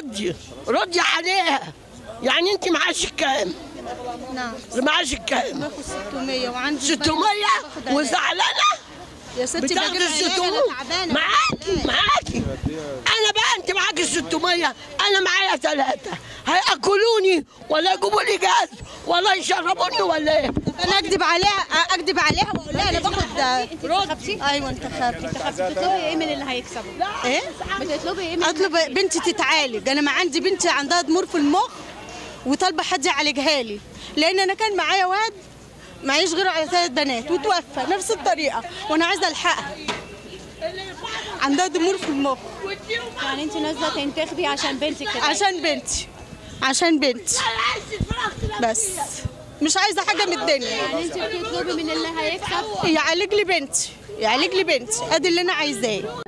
ردي ردي عليها يعني انت معاشك كام؟ نعم معاشك كام؟ باخد 600 وعندي 600 وزعلانه؟ يا ستي بتاخدي بجيب علاج، 600 انا تعبانه معاكي معاكي انا بقى انت معاكي 600 انا معايا ثلاثه هياكلوني ولا يجيبوا لي جاز ولا يشربوني ولا ايه؟ انا اكذب عليها اكذب عليها واقول لها انا باخد انت انتخبتي؟ ايوه انتخبت بتطلبي ايه من اللي هيكسب؟ ايه بتطلبي ايه من اطلب بنتي تتعالج انا ما عندي بنتي عندها ضمور في المخ وطالبه حد يعالجها لي لان انا كان معايا واد معيش غير على ثلاث بنات وتوفى نفس الطريقه وانا عايزه الحقها عندها ضمور في المخ يعني انت نازله تنتخبي عشان بنتك كده عشان بنتي عشان بنتي بس مش عايزه حاجه من الدنيا يعني انت بتطلبي من اللي هيكسب يعالج لي بنتي يعالج لي بنتي ادي اللي انا عايزاه